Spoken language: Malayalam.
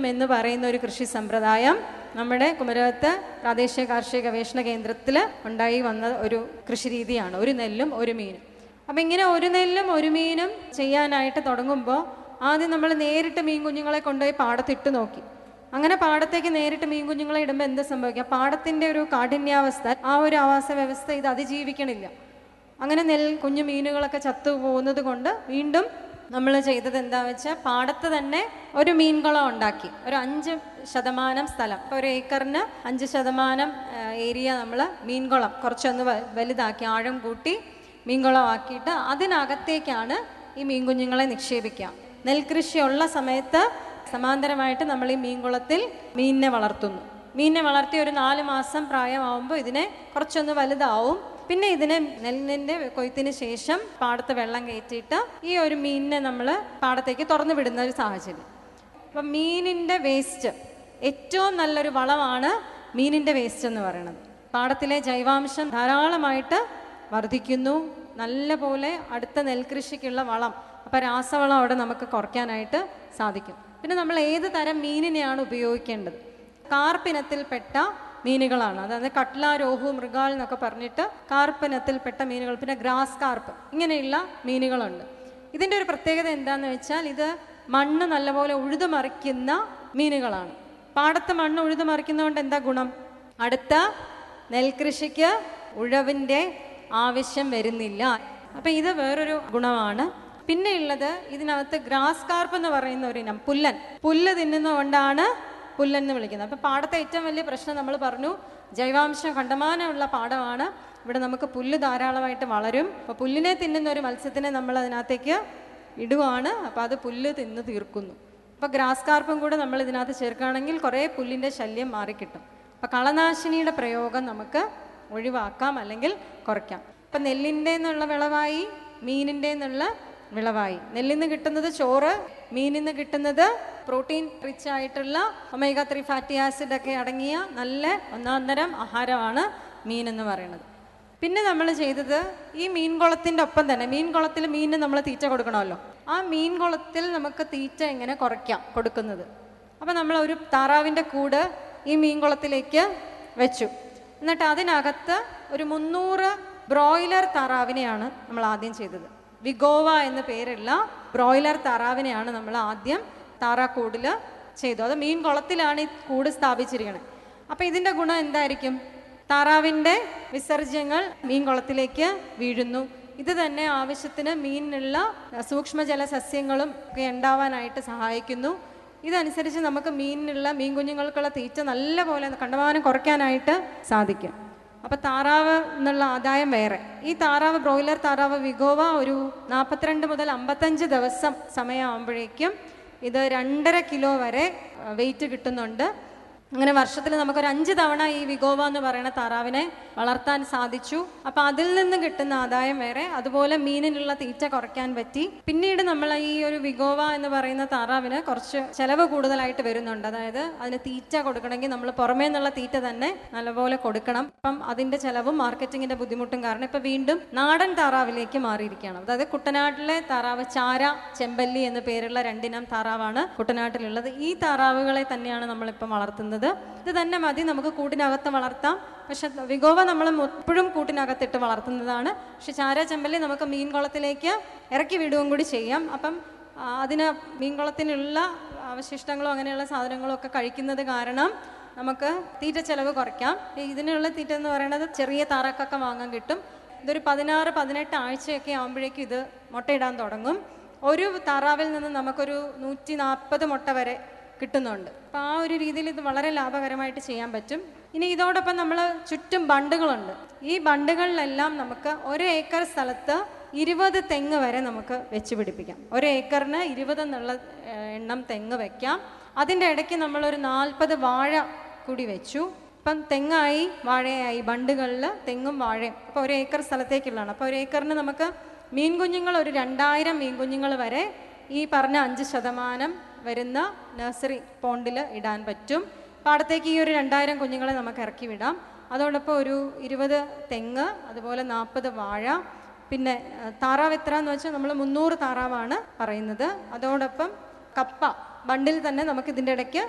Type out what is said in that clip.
മീനും എന്ന് പറയുന്ന ഒരു കൃഷി സമ്പ്രദായം നമ്മുടെ കുമരകത്ത് പ്രാദേശിക കാർഷിക ഗവേഷണ കേന്ദ്രത്തിൽ ഉണ്ടായി വന്ന ഒരു കൃഷി രീതിയാണ് ഒരു നെല്ലും ഒരു മീനും അപ്പം ഇങ്ങനെ ഒരു നെല്ലും ഒരു മീനും ചെയ്യാനായിട്ട് തുടങ്ങുമ്പോൾ ആദ്യം നമ്മൾ നേരിട്ട് മീൻ കുഞ്ഞുങ്ങളെ കൊണ്ടുപോയി പാടത്തിട്ട് നോക്കി അങ്ങനെ പാടത്തേക്ക് നേരിട്ട് മീൻ കുഞ്ഞുങ്ങളെ ഇടുമ്പോൾ എന്ത് സംഭവിക്കാം പാടത്തിൻ്റെ ഒരു കാഠിന്യാവസ്ഥ ആ ഒരു ആവാസ വ്യവസ്ഥ ഇത് അതിജീവിക്കണില്ല അങ്ങനെ നെൽ കുഞ്ഞു മീനുകളൊക്കെ ചത്തു പോകുന്നത് കൊണ്ട് വീണ്ടും നമ്മൾ ചെയ്തത് എന്താ വെച്ചാൽ പാടത്ത് തന്നെ ഒരു മീൻകുളം ഉണ്ടാക്കി ഒരു അഞ്ച് ശതമാനം സ്ഥലം ഇപ്പോൾ ഒരു ഏക്കറിന് അഞ്ച് ശതമാനം ഏരിയ നമ്മൾ മീൻകുളം കുറച്ചൊന്ന് വ- വലുതാക്കി ആഴം കൂട്ടി മീൻകുളം ആക്കിയിട്ട് അതിനകത്തേക്കാണ് ഈ മീൻ കുഞ്ഞുങ്ങളെ നിക്ഷേപിക്കുക നെൽകൃഷിയുള്ള സമയത്ത് സമാന്തരമായിട്ട് നമ്മൾ ഈ മീൻകുളത്തിൽ മീനിനെ വളർത്തുന്നു മീനിനെ വളർത്തി ഒരു നാല് മാസം പ്രായമാവുമ്പോൾ ഇതിനെ കുറച്ചൊന്ന് വലുതാവും പിന്നെ ഇതിനെ നെല്ലിൻ്റെ കൊയ്ത്തിന് ശേഷം പാടത്ത് വെള്ളം കയറ്റിയിട്ട് ഈ ഒരു മീനിനെ നമ്മൾ പാടത്തേക്ക് തുറന്നു വിടുന്ന ഒരു സാഹചര്യം അപ്പം മീനിൻ്റെ വേസ്റ്റ് ഏറ്റവും നല്ലൊരു വളമാണ് മീനിൻ്റെ വേസ്റ്റ് എന്ന് പറയുന്നത് പാടത്തിലെ ജൈവാംശം ധാരാളമായിട്ട് വർദ്ധിക്കുന്നു നല്ല പോലെ അടുത്ത നെൽകൃഷിക്കുള്ള വളം അപ്പം രാസവളം അവിടെ നമുക്ക് കുറയ്ക്കാനായിട്ട് സാധിക്കും പിന്നെ നമ്മൾ ഏത് തരം മീനിനെയാണ് ഉപയോഗിക്കേണ്ടത് കാർപ്പിനത്തിൽപ്പെട്ട മീനുകളാണ് അതായത് കട്ട്ല രോഹു മൃഗാൾ എന്നൊക്കെ പറഞ്ഞിട്ട് കാർപ്പിനത്തിൽപ്പെട്ട മീനുകൾ പിന്നെ ഗ്രാസ് കാർപ്പ് ഇങ്ങനെയുള്ള മീനുകളുണ്ട് ഇതിൻ്റെ ഒരു പ്രത്യേകത എന്താണെന്ന് വെച്ചാൽ ഇത് മണ്ണ് നല്ലപോലെ ഉഴുതുമറിക്കുന്ന മീനുകളാണ് പാടത്ത് മണ്ണ് ഉഴുതുമറിക്കുന്നതുകൊണ്ട് എന്താ ഗുണം അടുത്ത നെൽകൃഷിക്ക് ഉഴവിൻ്റെ ആവശ്യം വരുന്നില്ല അപ്പം ഇത് വേറൊരു ഗുണമാണ് പിന്നെ ഉള്ളത് ഇതിനകത്ത് ഗ്രാസ് കാർപ്പ് എന്ന് പറയുന്ന ഒരു ഇനം പുല്ലൻ പുല്ല് തിന്നുന്നതുകൊണ്ടാണ് പുല്ലൻ എന്ന് വിളിക്കുന്നത് അപ്പം പാടത്തെ ഏറ്റവും വലിയ പ്രശ്നം നമ്മൾ പറഞ്ഞു ജൈവാംശം കണ്ടമാനമുള്ള പാടമാണ് ഇവിടെ നമുക്ക് പുല്ല് ധാരാളമായിട്ട് വളരും അപ്പോൾ പുല്ലിനെ തിന്നുന്ന ഒരു മത്സ്യത്തിനെ നമ്മൾ അതിനകത്തേക്ക് ഇടുവാണ് അപ്പോൾ അത് പുല്ല് തിന്ന് തീർക്കുന്നു അപ്പോൾ ഗ്രാസ് കാർപ്പും കൂടെ നമ്മൾ ഇതിനകത്ത് ചേർക്കുകയാണെങ്കിൽ കുറേ പുല്ലിൻ്റെ ശല്യം മാറിക്കിട്ടും അപ്പോൾ കളനാശിനിയുടെ പ്രയോഗം നമുക്ക് ഒഴിവാക്കാം അല്ലെങ്കിൽ കുറയ്ക്കാം ഇപ്പം നെല്ലിൻ്റെ എന്നുള്ള വിളവായി മീനിൻ്റെ എന്നുള്ള വിളവായി നെല്ലിൽ നിന്ന് കിട്ടുന്നത് ചോറ് മീനിൽ നിന്ന് കിട്ടുന്നത് പ്രോട്ടീൻ റിച്ച് ആയിട്ടുള്ള ഒമേഗ ത്രീ ഫാറ്റി ആസിഡ് ഒക്കെ അടങ്ങിയ നല്ല ഒന്നാം തരം ആഹാരമാണ് മീൻ എന്ന് പറയുന്നത് പിന്നെ നമ്മൾ ചെയ്തത് ഈ മീൻകുളത്തിൻ്റെ ഒപ്പം തന്നെ മീൻകുളത്തിൽ മീനിന് നമ്മൾ തീറ്റ കൊടുക്കണമല്ലോ ആ മീൻകുളത്തിൽ നമുക്ക് തീറ്റ എങ്ങനെ കുറയ്ക്കാം കൊടുക്കുന്നത് അപ്പോൾ നമ്മൾ ഒരു താറാവിൻ്റെ കൂട് ഈ മീൻകുളത്തിലേക്ക് വെച്ചു എന്നിട്ട് അതിനകത്ത് ഒരു മുന്നൂറ് ബ്രോയിലർ താറാവിനെയാണ് നമ്മൾ ആദ്യം ചെയ്തത് വിഗോവ എന്ന പേരുള്ള ബ്രോയിലർ താറാവിനെയാണ് നമ്മൾ ആദ്യം താറാക്കൂടിൽ ചെയ്തു അത് മീൻ കുളത്തിലാണ് ഈ കൂട് സ്ഥാപിച്ചിരിക്കുന്നത് അപ്പോൾ ഇതിൻ്റെ ഗുണം എന്തായിരിക്കും താറാവിൻ്റെ വിസർജ്യങ്ങൾ മീൻ കുളത്തിലേക്ക് വീഴുന്നു ഇത് തന്നെ ആവശ്യത്തിന് മീനിനുള്ള സൂക്ഷ്മജല സസ്യങ്ങളും ഒക്കെ ഉണ്ടാവാനായിട്ട് സഹായിക്കുന്നു ഇതനുസരിച്ച് നമുക്ക് മീനിനുള്ള മീൻ കുഞ്ഞുങ്ങൾക്കുള്ള തീറ്റ നല്ലപോലെ കണ്ടമാനം കുറയ്ക്കാനായിട്ട് സാധിക്കും അപ്പോൾ താറാവ് എന്നുള്ള ആദായം വേറെ ഈ താറാവ് ബ്രോയിലർ താറാവ് വിഗോവ ഒരു നാൽപ്പത്തിരണ്ട് മുതൽ അമ്പത്തഞ്ച് ദിവസം സമയമാകുമ്പോഴേക്കും ഇത് രണ്ടര കിലോ വരെ വെയിറ്റ് കിട്ടുന്നുണ്ട് അങ്ങനെ വർഷത്തിൽ നമുക്കൊരു അഞ്ച് തവണ ഈ വിഗോവ എന്ന് പറയുന്ന താറാവിനെ വളർത്താൻ സാധിച്ചു അപ്പം അതിൽ നിന്ന് കിട്ടുന്ന ആദായം വേറെ അതുപോലെ മീനിനുള്ള തീറ്റ കുറയ്ക്കാൻ പറ്റി പിന്നീട് നമ്മൾ ഈ ഒരു വിഗോവ എന്ന് പറയുന്ന താറാവിന് കുറച്ച് ചെലവ് കൂടുതലായിട്ട് വരുന്നുണ്ട് അതായത് അതിന് തീറ്റ കൊടുക്കണമെങ്കിൽ നമ്മൾ പുറമേ നിന്നുള്ള തീറ്റ തന്നെ നല്ലപോലെ കൊടുക്കണം അപ്പം അതിൻ്റെ ചെലവും മാർക്കറ്റിങ്ങിൻ്റെ ബുദ്ധിമുട്ടും കാരണം ഇപ്പം വീണ്ടും നാടൻ താറാവിലേക്ക് മാറിയിരിക്കുകയാണ് അതായത് കുട്ടനാട്ടിലെ താറാവ് ചാര ചെമ്പല്ലി എന്ന പേരുള്ള രണ്ടിനം താറാവാണ് കുട്ടനാട്ടിലുള്ളത് ഈ താറാവുകളെ തന്നെയാണ് നമ്മളിപ്പം വളർത്തുന്നത് ഇത് തന്നെ മതി നമുക്ക് കൂട്ടിനകത്ത് വളർത്താം പക്ഷെ വിഗോവ നമ്മൾ എപ്പോഴും കൂട്ടിനകത്തിട്ട് വളർത്തുന്നതാണ് പക്ഷെ ചാര ചെമ്പല്ലി നമുക്ക് മീൻകുളത്തിലേക്ക് ഇറക്കി വിടുകയും കൂടി ചെയ്യാം അപ്പം ആ, അതിന് മീൻകുളത്തിനുള്ള അവശിഷ്ടങ്ങളോ അങ്ങനെയുള്ള സാധനങ്ങളോ ഒക്കെ കഴിക്കുന്നത് കാരണം നമുക്ക് തീറ്റ ചെലവ് കുറയ്ക്കാം ഇതിനുള്ള തീറ്റ എന്ന് പറയുന്നത് ചെറിയ താറാക്കൊക്കെ വാങ്ങാൻ കിട്ടും ഇതൊരു പതിനാറ് പതിനെട്ട് ആഴ്ചയൊക്കെ ആകുമ്പോഴേക്കും ഇത് മുട്ടയിടാൻ തുടങ്ങും ഒരു താറാവിൽ നിന്ന് നമുക്കൊരു നൂറ്റി നാൽപ്പത് മുട്ട വരെ കിട്ടുന്നുണ്ട് അപ്പോൾ ആ ഒരു രീതിയിൽ ഇത് വളരെ ലാഭകരമായിട്ട് ചെയ്യാൻ പറ്റും ഇനി ഇതോടൊപ്പം നമ്മൾ ചുറ്റും ബണ്ടുകളുണ്ട് ഈ ബണ്ടുകളിലെല്ലാം നമുക്ക് ഒരു ഏക്കർ സ്ഥലത്ത് ഇരുപത് തെങ്ങ് വരെ നമുക്ക് വെച്ച് പിടിപ്പിക്കാം ഒരു ഏക്കറിന് ഇരുപത് എന്നുള്ള ഏഹ്, എണ്ണം തെങ്ങ് വെക്കാം അതിൻ്റെ ഇടയ്ക്ക് നമ്മളൊരു നാൽപ്പത് വാഴ കൂടി വെച്ചു ഇപ്പം തെങ്ങായി വാഴയായി ബണ്ടുകളിൽ തെങ്ങും വാഴയും അപ്പോൾ ഒരു ഏക്കർ സ്ഥലത്തേക്കുള്ളതാണ് അപ്പോൾ ഒരു ഏക്കറിന് നമുക്ക് മീൻ കുഞ്ഞുങ്ങൾ ഒരു രണ്ടായിരം മീൻ കുഞ്ഞുങ്ങൾ വരെ ഈ പറഞ്ഞ അഞ്ച് ശതമാനം വരുന്ന നഴ്സറി പോണ്ടിൽ ഇടാൻ പറ്റും പാടത്തേക്ക് ഈ ഒരു രണ്ടായിരം കുഞ്ഞുങ്ങളെ നമുക്ക് ഇറക്കി വിടാം അതോടൊപ്പം ഒരു ഇരുപത് തെങ്ങ് അതുപോലെ നാൽപ്പത് വാഴ പിന്നെ ആ, താറാവ് എത്ര എന്ന് വെച്ചാൽ നമ്മൾ മുന്നൂറ് താറാവാണ് പറയുന്നത് അതോടൊപ്പം കപ്പ ബണ്ടിൽ തന്നെ നമുക്ക് ഇതിൻ്റെ ഇടയ്ക്ക്